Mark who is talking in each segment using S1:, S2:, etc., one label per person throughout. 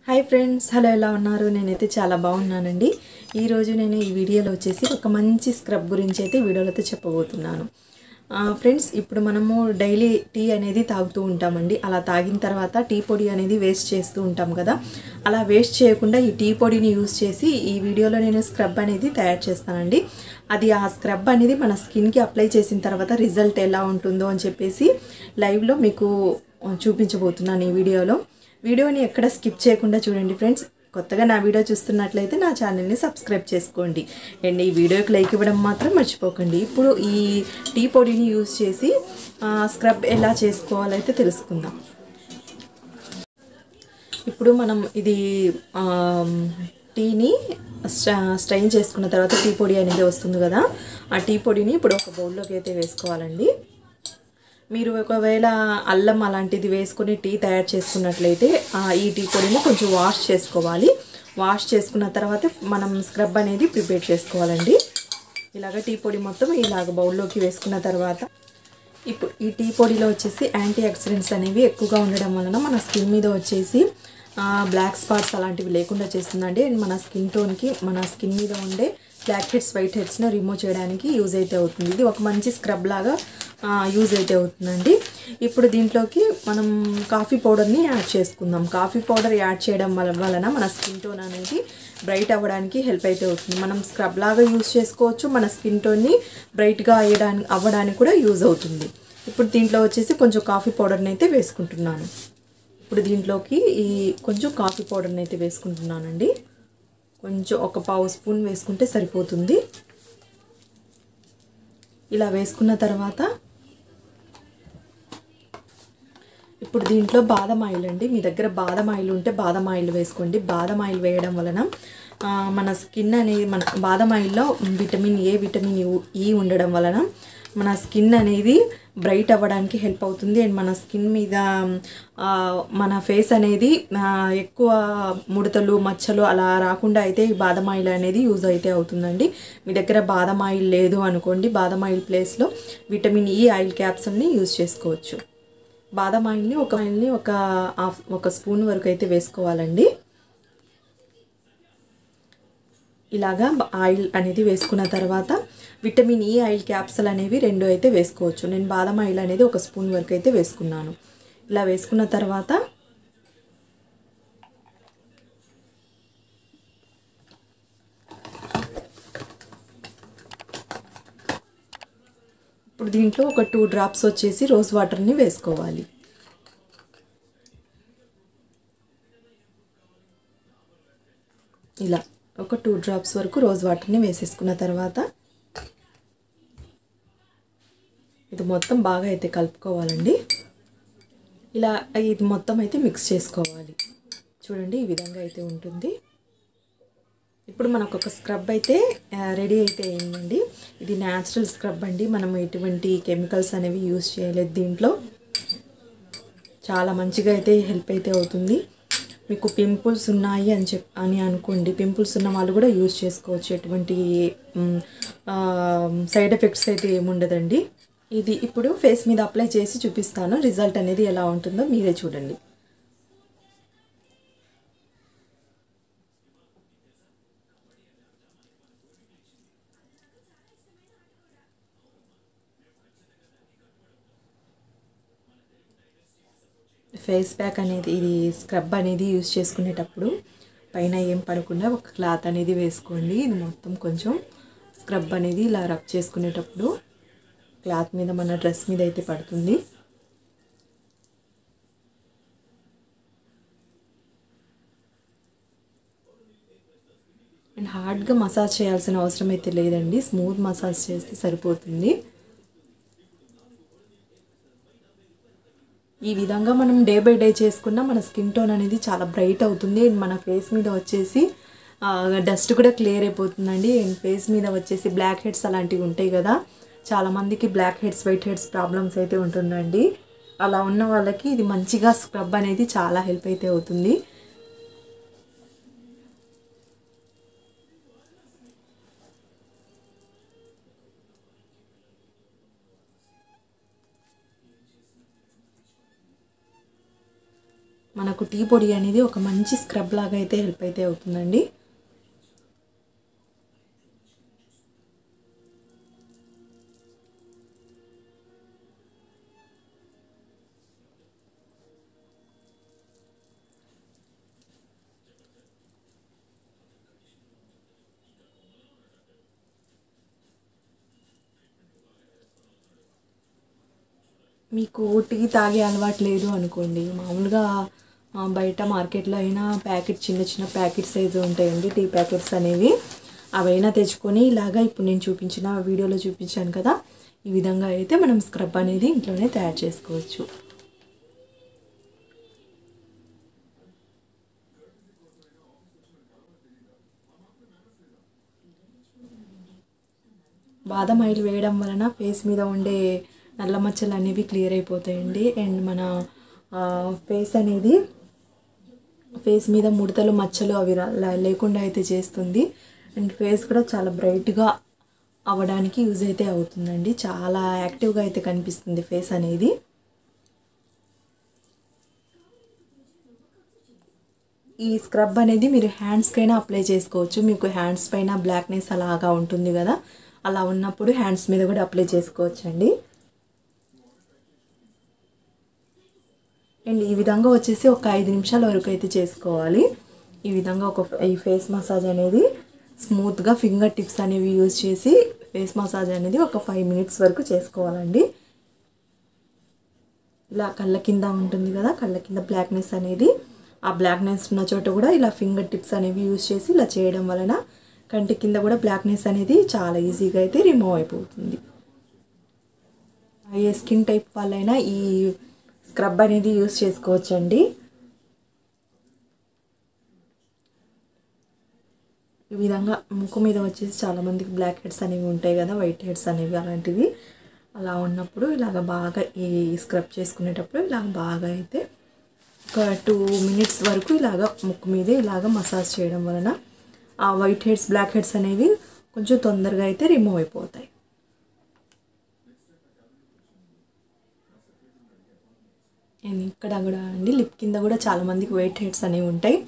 S1: hi friends hello ఎలా ఉన్నారు నేనైతే చాలా బాగున్నానండి ఈరోజు నేను ఈ వీడియోలో వచ్చేసి ఒక మంచి స్క్రబ్ గురించి అయితే వీడియోలో అయితే చెప్పబోతున్నాను ఆ, ఫ్రెండ్స్ ఇప్పుడు మనము డైలీ టీ అనేది తాగుతూ ఉంటామండి అలా తాగిన తర్వాత టీ పొడి అనేది వేస్ట్ చేస్తూ ఉంటాం కదా అలా వేస్ట్ చేయకుండా ఈ టీ పొడిని యూస్ చేసి ఈ వీడియోలో నేను స్క్రబ్ అనేది తయారు చేస్తానండి అది ఆ స్క్రబ్ అనేది మన స్కిన్కి అప్లై చేసిన తర్వాత రిజల్ట్ ఎలా ఉంటుందో అని చెప్పేసి లైవ్లో మీకు చూపించబోతున్నాను ఈ వీడియోలో వీడియోని ఎక్కడ స్కిప్ చేయకుండా చూడండి ఫ్రెండ్స్ కొత్తగా నా వీడియో చూస్తున్నట్లయితే నా ఛానల్ని సబ్స్క్రైబ్ చేసుకోండి అండ్ ఈ వీడియోకి లైక్ ఇవ్వడం మాత్రం మర్చిపోకండి ఇప్పుడు ఈ టీ పొడిని యూస్ చేసి ఆ, స్క్రబ్ ఎలా చేసుకోవాలైతే తెలుసుకుందాం ఇప్పుడు మనం ఇది ఆ, టీని స్ట- స్ట్రైన్ చేసుకున్న తర్వాత టీ పొడి అనేది వస్తుంది కదా ఆ టీ పొడిని ఇప్పుడు ఒక బౌల్లోకి అయితే వేసుకోవాలండి మీరు ఒకవేళ అల్లం అలాంటిది వేసుకొని టీ తయారు చేసుకున్నట్లయితే ఆ, ఈ టీ పొడిని కొంచెం వాష్ చేసుకోవాలి వాష్ చేసుకున్న తర్వాత మనం స్క్రబ్ అనేది ప్రిపేర్ చేసుకోవాలండి ఇలాగ టీ పొడి మొత్తం ఇలాగ బౌల్లోకి వేసుకున్న తర్వాత ఇప్పుడు ఈ టీ పొడిలో వచ్చేసి యాంటీ ఆక్సిడెంట్స్ అనేవి ఎక్కువగా ఉండడం వలన మన స్కిన్ మీద వచ్చేసి బ్లాక్ స్పాట్స్ అలాంటివి లేకుండా చేస్తుందండి అండ్ మన స్కిన్ టోన్కి మన స్కిన్ మీద ఉండే బ్లాక్ హెడ్స్ వైట్ హెడ్స్ని రిమూవ్ చేయడానికి యూజ్ అయితే అవుతుంది ఇది ఒక మంచి స్క్రబ్ లాగా యూజ్ అయితే అవుతుందండి ఇప్పుడు దీంట్లోకి మనం కాఫీ పౌడర్ని యాడ్ చేసుకుందాం కాఫీ పౌడర్ యాడ్ చేయడం వల్ల వలన మన స్కిన్ టోన్ అనేది బ్రైట్ అవ్వడానికి హెల్ప్ అయితే అవుతుంది మనం స్క్రబ్ లాగా యూజ్ చేసుకోవచ్చు మన స్కిన్ టోన్ని బ్రైట్గా అయ్యడానికి అవ్వడానికి కూడా యూజ్ అవుతుంది ఇప్పుడు దీంట్లో వచ్చేసి కొంచెం కాఫీ పౌడర్ని అయితే వేసుకుంటున్నాను ఇప్పుడు దీంట్లోకి ఈ కొంచెం కాఫీ పౌడర్ని అయితే వేసుకుంటున్నానండి కొంచెం ఒక పావు స్పూన్ వేసుకుంటే సరిపోతుంది ఇలా వేసుకున్న తర్వాత ఇప్పుడు దీంట్లో బాదం ఆయిల్ అండి మీ దగ్గర బాదం ఆయిల్ ఉంటే బాదం ఆయిల్ వేసుకోండి బాదం ఆయిల్ వేయడం వలన ఆ, మన స్కిన్ అనేది మన బాదం ఆయిల్లో విటమిన్ ఏ విటమిన్ యు- ఈ ఉండడం వలన మన స్కిన్ అనేది బ్రైట్ అవ్వడానికి హెల్ప్ అవుతుంది అండ్ మన స్కిన్ మీద ఆ, మన ఫేస్ అనేది ఆ, ఎక్కువ ముడతలు మచ్చలు అలా రాకుండా అయితే ఈ బాదం ఆయిల్ అనేది యూజ్ అయితే అవుతుందండి మీ దగ్గర బాదం ఆయిల్ లేదు అనుకోండి బాదం ఆయిల్ ప్లేస్లో విటమిన్ ఈ ఆయిల్ క్యాప్సూల్ని యూజ్ చేసుకోవచ్చు బాదం ఆయిల్ని ఒక ఆయిల్ని ఒక హాఫ్ ఒక స్పూన్ వరకు అయితే వేసుకోవాలండి ఇలాగా బ- ఆయిల్ అనేది వేసుకున్న తర్వాత విటమిన్ ఈ ఆయిల్ క్యాప్సల్ అనేవి రెండు అయితే వేసుకోవచ్చు నేను బాదం ఆయిల్ అనేది ఒక స్పూన్ వరకు అయితే వేసుకున్నాను ఇలా వేసుకున్న తర్వాత ఇప్పుడు దీంట్లో ఒక టూ డ్రాప్స్ వచ్చేసి రోజ్ వాటర్ని వేసుకోవాలి ఇలా ఒక టూ డ్రాప్స్ వరకు రోజ్ వాటర్ని వేసేసుకున్న తర్వాత ఇది మొత్తం బాగా అయితే కలుపుకోవాలండి ఇలా ఇది మొత్తం అయితే మిక్స్ చేసుకోవాలి చూడండి ఈ విధంగా అయితే ఉంటుంది ఇప్పుడు మనకు ఒక స్క్రబ్ అయితే ఆ, రెడీ అయితే అయిందండి ఇది న్యాచురల్ స్క్రబ్ అండి మనం ఎటువంటి కెమికల్స్ అనేవి యూజ్ చేయలేదు దీంట్లో చాలా మంచిగా అయితే హెల్ప్ అయితే అవుతుంది మీకు పింపుల్స్ ఉన్నాయి అని చెప్ అని అనుకోండి పింపుల్స్ ఉన్న వాళ్ళు కూడా యూజ్ చేసుకోవచ్చు ఎటువంటి సైడ్ ఎఫెక్ట్స్ అయితే ఏముండదండి ఇది ఇప్పుడు ఫేస్ మీద అప్లై చేసి చూపిస్తాను రిజల్ట్ అనేది ఎలా ఉంటుందో మీరే చూడండి ఫేస్ ప్యాక్ అనేది ఇది స్క్రబ్ అనేది యూస్ చేసుకునేటప్పుడు పైన ఏం పడకుండా ఒక క్లాత్ అనేది వేసుకోండి ఇది మొత్తం కొంచెం స్క్రబ్ అనేది ఇలా రబ్ చేసుకునేటప్పుడు క్లాత్ మీద మన డ్రెస్ మీద అయితే పడుతుంది అండ్ హార్డ్గా మసాజ్ చేయాల్సిన అవసరం అయితే లేదండి స్మూత్ మసాజ్ చేస్తే సరిపోతుంది ఈ విధంగా మనం డే బై డే చేసుకున్న మన స్కిన్ టోన్ అనేది చాలా బ్రైట్ అవుతుంది అండ్ మన ఫేస్ మీద వచ్చేసి డస్ట్ కూడా క్లియర్ అయిపోతుందండి అండ్ ఫేస్ మీద వచ్చేసి బ్లాక్ హెడ్స్ అలాంటివి ఉంటాయి కదా చాలామందికి blackheads whiteheads problems అయితే ఉంటుందండి అలా ఉన్న వాళ్ళకి ఇది మంచిగా స్క్రబ్ అనేది చాలా హెల్ప్ అయితే అవుతుంది మన మనకు టీ పొడి అనేది ఒక మంచి స్క్రబ్ లాగా అయితే హెల్ప్ అయితే అవుతుందండి మీకు టీ తాగే అలవాటు లేదు అనుకోండి మామూలుగా ఆ, బయట మార్కెట్లో అయినా ప్యాకెట్ చిన్న చిన్న ప్యాకెట్స్ అయితే ఉంటాయండి టీ ప్యాకెట్స్ అనేవి అవైనా తెచ్చుకొని ఇలాగా ఇప్పుడు నేను చూపించిన వీడియోలో చూపించాను కదా ఈ విధంగా అయితే మనం స్క్రబ్ అనేది ఇంట్లోనే తయారు చేసుకోవచ్చు బాదం ఆయిల్ వేయడం వలన ఫేస్ మీద ఉండే నల్ల మచ్చలు అనేవి క్లియర్ అయిపోతాయండి అండ్ మన ఫేస్ అనేది ఫేస్ మీద ముడతలు మచ్చలు అవి రా- లా- లేకుండా అయితే చేస్తుంది అండ్ ఫేస్ కూడా చాలా బ్రైట్గా అవ్వడానికి యూజ్ అయితే అవుతుందండి చాలా యాక్టివ్గా అయితే కనిపిస్తుంది ఫేస్ అనేది ఈ స్క్రబ్ అనేది మీరు హ్యాండ్స్కైనా అప్లై చేసుకోవచ్చు మీకు హ్యాండ్స్ పైన బ్లాక్నెస్ అలాగా ఉంటుంది కదా అలా ఉన్నప్పుడు హ్యాండ్స్ మీద కూడా అప్లై చేసుకోవచ్చు అండి అండ్ ఈ విధంగా వచ్చేసి ఒక ఐదు నిమిషాల వరకు అయితే చేసుకోవాలి ఈ విధంగా ఒక ఈ ఫేస్ మసాజ్ అనేది స్మూత్గా ఫింగర్ టిప్స్ అనేవి యూజ్ చేసి ఫేస్ మసాజ్ అనేది ఒక ఫైవ్ మినిట్స్ వరకు చేసుకోవాలండి ఇలా కళ్ళ కింద ఉంటుంది కదా కళ్ళ కింద బ్లాక్నెస్ అనేది ఆ బ్లాక్నెస్ ఉన్న చోట కూడా ఇలా ఫింగర్ టిప్స్ అనేవి యూజ్ చేసి ఇలా చేయడం వలన కంటి కింద కూడా బ్లాక్నెస్ అనేది చాలా ఈజీగా అయితే రిమూవ్ అయిపోతుంది ఏ స్కిన్ టైప్ వాళ్ళైనా ఈ స్క్రబ్ అనేది యూజ్ చేసుకోవచ్చండి ఈ విధంగా ముక్కు మీద వచ్చేసి చాలామందికి బ్లాక్ హెడ్స్ అనేవి ఉంటాయి కదా వైట్ హెడ్స్ అనేవి అలాంటివి అలా ఉన్నప్పుడు ఇలాగ బాగా ఈ స్క్రబ్ చేసుకునేటప్పుడు ఇలాగ బాగా అయితే ఒక టూ మినిట్స్ వరకు ఇలాగ ముక్కు మీద ఇలాగ మసాజ్ చేయడం వలన ఆ వైట్ హెడ్స్ బ్లాక్ హెడ్స్ అనేవి కొంచెం తొందరగా అయితే రిమూవ్ అయిపోతాయి అండ్ ఇక్కడ కూడా అండి లిప్ కింద కూడా చాలా మందికి వైట్ హెడ్స్ అనేవి ఉంటాయి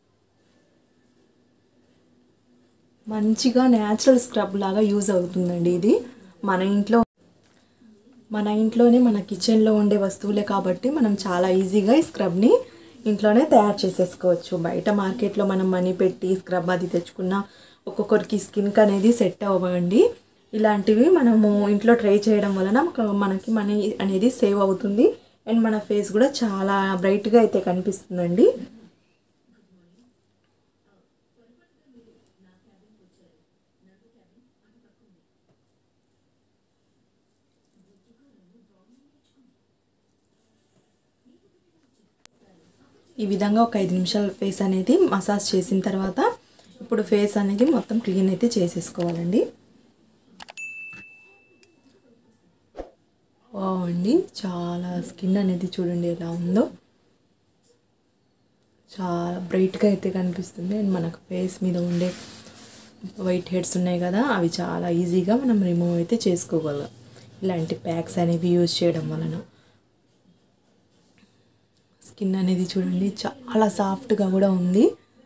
S1: మంచిగా న్యాచురల్ స్క్రబ్ లాగా యూజ్ అవుతుందండి ఇది మన ఇంట్లో మన ఇంట్లోనే మన కిచెన్లో ఉండే వస్తువులే కాబట్టి మనం చాలా ఈజీగా ఈ స్క్రబ్ని ఇంట్లోనే తయారు చేసేసుకోవచ్చు బయట మార్కెట్లో మనం మనీ పెట్టి స్క్రబ్ అది తెచ్చుకున్న ఒక్కొక్కరికి స్కిన్కి అనేది సెట్ అవ్వండి ఇలాంటివి మనము ఇంట్లో ట్రై చేయడం వలన ఒక- మనకి మనీ అనేది సేవ్ అవుతుంది అండ్ మన ఫేస్ కూడా చాలా బ్రైట్గా అయితే కనిపిస్తుందండి ఈ విధంగా ఒక ఐదు నిమిషాలు ఫేస్ అనేది మసాజ్ చేసిన తర్వాత ఇప్పుడు ఫేస్ అనేది మొత్తం క్లీన్ అయితే చేసేసుకోవాలండి వావ్ అండి చాలా స్కిన్ అనేది చూడండి ఎలా ఉందో చాలా బ్రైట్గా అయితే కనిపిస్తుంది అండ్ మనకు ఫేస్ మీద ఉండే వైట్ హెడ్స్ ఉన్నాయి కదా అవి చాలా ఈజీగా మనం రిమూవ్ అయితే చేసుకోగలం ఇలాంటి ప్యాక్స్ అనేవి యూజ్ చేయడం వలన స్కిన్ అనేది చూడండి చాలా సాఫ్ట్గా కూడా ఉంది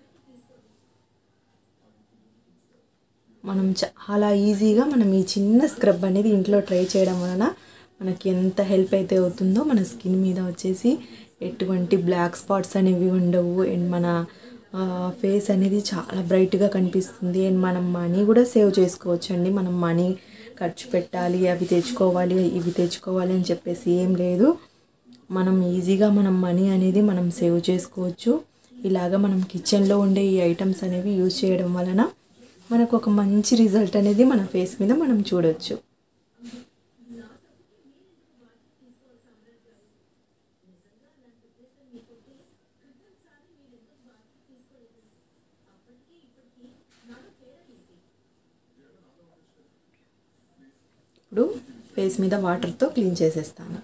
S1: మనం చాలా ఈజీగా మనం ఈ చిన్న స్క్రబ్ అనేది ఇంట్లో ట్రై చేయడం వలన మనకి ఎంత హెల్ప్ అయితే అవుతుందో మన స్కిన్ మీద వచ్చేసి ఎటువంటి బ్లాక్ స్పాట్స్ అనేవి ఉండవు అండ్ మన ఫేస్ అనేది చాలా బ్రైట్గా కనిపిస్తుంది అండ్ మనం మనీ కూడా సేవ్ చేసుకోవచ్చు అండి మనం మనీ ఖర్చు పెట్టాలి అవి తెచ్చుకోవాలి ఇవి తెచ్చుకోవాలి అని చెప్పేసి ఏం లేదు మనం ఈజీగా మనం మనీ అనేది మనం సేవ్ చేసుకోవచ్చు ఇలాగ మనం కిచెన్లో ఉండే ఈ ఐటమ్స్ అనేవి యూజ్ చేయడం వలన మనకు ఒక మంచి రిజల్ట్ అనేది మన ఫేస్ మీద మనం చూడొచ్చు ఇప్పుడు ఫేస్ మీద వాటర్తో క్లీన్ చేసేస్తాను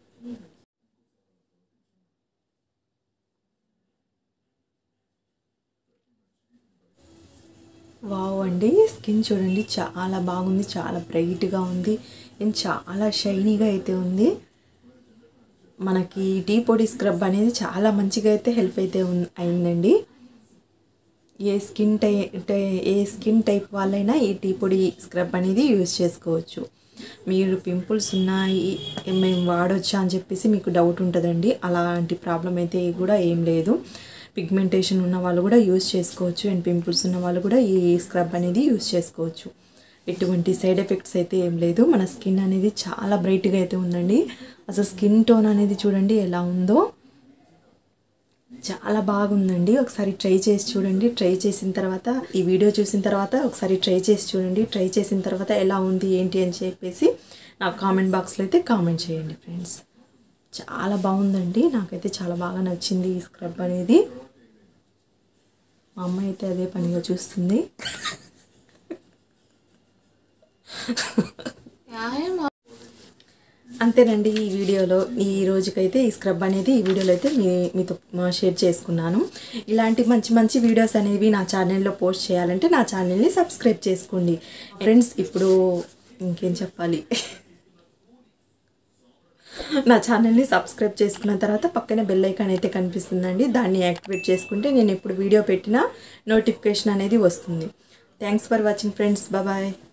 S1: వావ్ అండి స్కిన్ చూడండి చాలా బాగుంది చాలా బ్రైట్గా ఉంది అండ్ చాలా షైనీగా అయితే ఉంది మనకి టీ పొడి స్క్రబ్ అనేది చాలా మంచిగా అయితే హెల్ప్ అయితే ఉన్- అయిందండి ఏ స్కిన్ టై టై- ఏ స్కిన్ టైప్ వాళ్ళైనా ఈ టీ పొడి స్క్రబ్ అనేది యూజ్ చేసుకోవచ్చు మీరు పింపుల్స్ ఉన్నాయి మేము వాడొచ్చా అని చెప్పేసి మీకు డౌట్ ఉంటుందండి అలాంటి ప్రాబ్లం అయితే కూడా ఏం లేదు పిగ్మెంటేషన్ ఉన్న వాళ్ళు కూడా యూజ్ చేసుకోవచ్చు అండ్ పింపుల్స్ ఉన్న వాళ్ళు కూడా ఈ స్క్రబ్ అనేది యూజ్ చేసుకోవచ్చు ఎటువంటి సైడ్ ఎఫెక్ట్స్ అయితే ఏం లేదు మన స్కిన్ అనేది చాలా బ్రైట్గా అయితే ఉందండి అసలు స్కిన్ టోన్ అనేది చూడండి ఎలా ఉందో చాలా బాగుందండి ఒకసారి ట్రై చేసి చూడండి ట్రై చేసిన తర్వాత ఈ వీడియో చూసిన తర్వాత ఒకసారి ట్రై చేసి చూడండి ట్రై చేసిన తర్వాత ఎలా ఉంది ఏంటి అని చెప్పేసి నాకు కామెంట్ బాక్స్లో అయితే కామెంట్ చేయండి ఫ్రెండ్స్ చాలా బాగుందండి నాకైతే చాలా బాగా నచ్చింది ఈ స్క్రబ్ అనేది మా అమ్మ అయితే అదే పనిగా చూస్తుంది అంతేనండి ఈ వీడియోలో ఈ రోజుకైతే ఈ స్క్రబ్ అనేది ఈ వీడియోలో అయితే మీ మీతో షేర్ చేసుకున్నాను ఇలాంటి మంచి మంచి వీడియోస్ అనేవి నా ఛానల్లో పోస్ట్ చేయాలంటే నా ఛానల్ని సబ్స్క్రైబ్ చేసుకోండి ఫ్రెండ్స్ ఇప్పుడు ఇంకేం చెప్పాలి నా ఛానల్ని సబ్స్క్రైబ్ చేసుకున్న తర్వాత పక్కనే బెల్ ఐకాన్ అయితే కనిపిస్తుందండి దాన్ని యాక్టివేట్ చేసుకుంటే నేను ఎప్పుడు వీడియో పెట్టినా నోటిఫికేషన్ అనేది వస్తుంది thanks for watching friends bye